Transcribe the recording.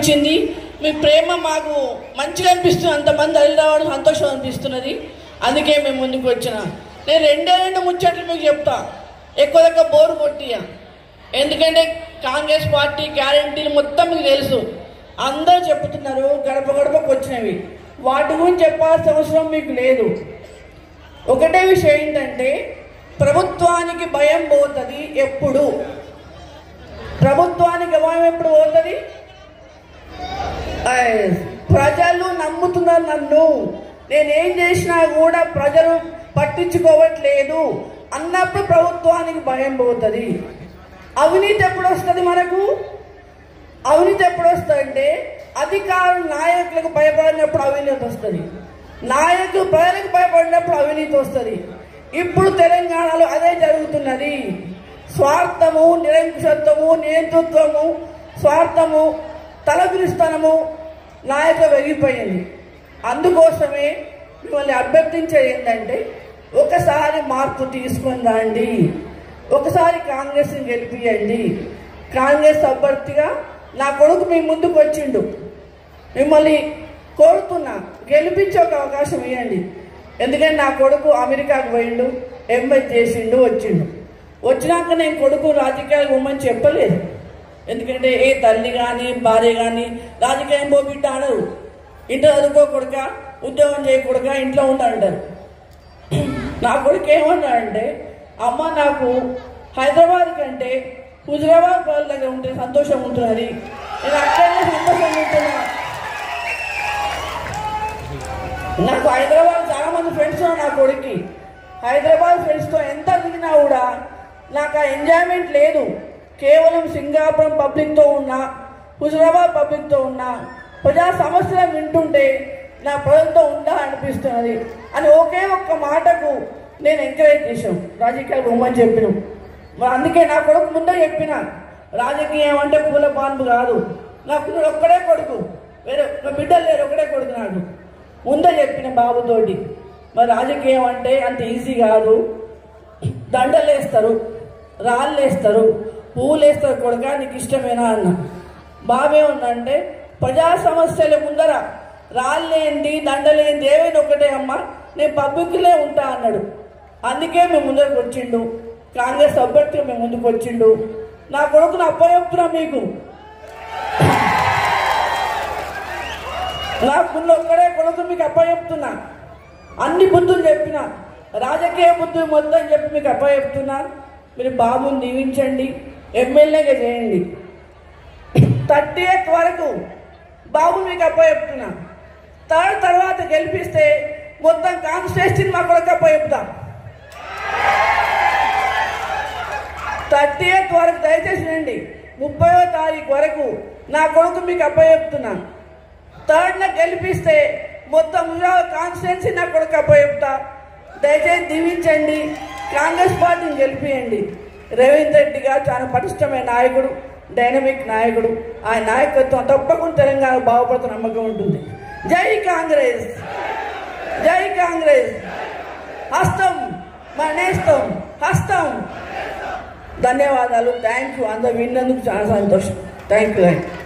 అనిపించింది మీ ప్రేమ మాకు మంచిగా అనిపిస్తుంది అంతమంది అల్లి రావడం సంతోషం అనిపిస్తున్నది అందుకే మేము ముందుకు వచ్చిన నేను రెండే రెండు ముచ్చట్లు మీకు చెప్తా ఎక్కువ దగ్గర బోరు కొట్టియా ఎందుకంటే కాంగ్రెస్ పార్టీ గ్యారంటీలు మొత్తం మీకు తెలుసు అందరూ చెప్తున్నారు గడప గడపకు వచ్చినవి వాటి గురించి చెప్పాల్సిన అవసరం మీకు లేదు ఒకటే విషయం ఏంటంటే ప్రభుత్వానికి భయం పోతుంది ఎప్పుడు ప్రభుత్వానికి భయం ఎప్పుడు పోతుంది ఆయ్, ప్రజలు నమ్ముతున్నారు నన్ను నేనేం చేసినా కూడా ప్రజలు పట్టించుకోవట్లేదు అన్నప్పుడు ప్రభుత్వానికి భయం పోతుంది అవినీతి ఎప్పుడు వస్తుంది మనకు అవినీతి ఎప్పుడు వస్తుందంటే అధికారులు నాయకులకు భయపడినప్పుడు అవినీతి వస్తుంది నాయకులు ప్రజలకు భయపడినప్పుడు అవినీతి వస్తుంది ఇప్పుడు తెలంగాణలో అదే జరుగుతున్నది స్వార్థము నిరంకుశత్వము నేతృత్వము స్వార్థము తలపిరిస్తనము నాయకులు వెలిగిపోయింది అందుకోసమే మిమ్మల్ని అభ్యర్థించేది ఏంటంటే ఒకసారి మార్పు తీసుకొని రండి ఒకసారి కాంగ్రెస్ని గెలిపియండి కాంగ్రెస్ అభ్యర్థిగా నా కొడుకు మీ ముందుకు వచ్చిండు మిమ్మల్ని కోరుతున్నా గెలిపించే ఒక అవకాశం ఇవ్వండి ఎందుకంటే నా కొడుకు అమెరికాకు పోయిండు ఎంఐ చేసిండు వచ్చిండు వచ్చినాక నేను కొడుకు రాజకీయాలకు పోమని చెప్పలేదు ఎందుకంటే ఏ తల్లి కానీ భార్య కానీ రాజకీయం పో బిడ్డ అనరు ఇంట్లో చదువుకో కొడుక ఉద్యోగం చేయకూడక ఇంట్లో ఉండు అంటారు నా కొడుకు ఏమన్నాడంటే అమ్మ నాకు హైదరాబాద్ కంటే హుజరాబాద్ వాళ్ళ దగ్గర ఉంటే సంతోషం ఉంటున్నది నేను అక్కడనే సంతోషం ఉంటున్నా నాకు హైదరాబాద్ చాలా మంది ఫ్రెండ్స్ ఉన్నారు నా కొడుక్కి హైదరాబాద్ ఫ్రెండ్స్తో ఎంత తిరిగినా కూడా నాకు ఆ ఎంజాయ్మెంట్ లేదు కేవలం సింగాపురం పబ్లిక్తో ఉన్నా హుజరాబాద్ పబ్లిక్తో ఉన్నా ప్రజా సమస్యలను వింటుంటే నా ప్రజలతో ఉందా అనిపిస్తున్నది అని ఒకే ఒక్క మాటకు నేను ఎంకరేజ్ చేశాను రాజకీయాలు బొమ్మని చెప్పిన మరి అందుకే నా కొడుకు ముందే చెప్పిన రాజకీయం అంటే పూల పాన్పు కాదు నా పిల్లడు ఒక్కడే కొడుకు వేరే నా బిడ్డలు లేరు ఒకడే కొడుకు నాకు ముందే చెప్పిన బాబుతోటి మరి రాజకీయం అంటే అంత ఈజీ కాదు దండలు వేస్తారు రాళ్ళు వేస్తారు పువ్వులు వేస్తారు కొడుక నీకు ఇష్టమేనా అన్న బాబేముందంటే ప్రజా సమస్యల ముందర రాళ్ళేంటి దండలేంటి ఏమైనా ఒకటే అమ్మ నేను పబ్లిక్లే ఉంటా అన్నాడు అందుకే మేము ముందరకు వచ్చిండు కాంగ్రెస్ అభ్యర్థిగా మేము ముందుకు వచ్చిండు నా కొడుకును అప్పచెప్తున్నా మీకు నాకున్న ఒక్కడే కొడుకు మీకు అప్పచెప్తున్నా అన్ని బుద్ధులు చెప్పిన రాజకీయ బుద్ధులు మొత్తం చెప్పి మీకు అప్పచెప్తున్నా మీరు బాబుని దీవించండి ఎమ్మెల్యేగా చేయండి థర్టీ ఎయిత్ వరకు బాబు మీకు అప్పచెప్తున్నా థర్డ్ తర్వాత గెలిపిస్తే మొత్తం కాన్స్టిట్యూషన్ మా కొడుకు అప్పచెప్తాం థర్టీ ఎయిత్ వరకు దయచేసి రండి ముప్పయో తారీఖు వరకు నా కొడుకు మీకు అప్పచెప్తున్నా థర్డ్న గెలిపిస్తే మొత్తం కాన్స్టిట్యున్సీ నా కొడుకు అప్పచెప్తా దయచేసి దీవించండి కాంగ్రెస్ పార్టీని గెలిపియండి రేవంత్ రెడ్డి గారు చాలా పటిష్టమైన నాయకుడు డైనమిక్ నాయకుడు ఆ నాయకత్వం తప్పకుండా తెలంగాణ బాగుపడుతున్న నమ్మకం ఉంటుంది జై కాంగ్రెస్ జై కాంగ్రెస్ హస్తం మా నేస్తం హస్తం ధన్యవాదాలు థ్యాంక్ యూ అందరు విన్నందుకు చాలా సంతోషం థ్యాంక్ యూ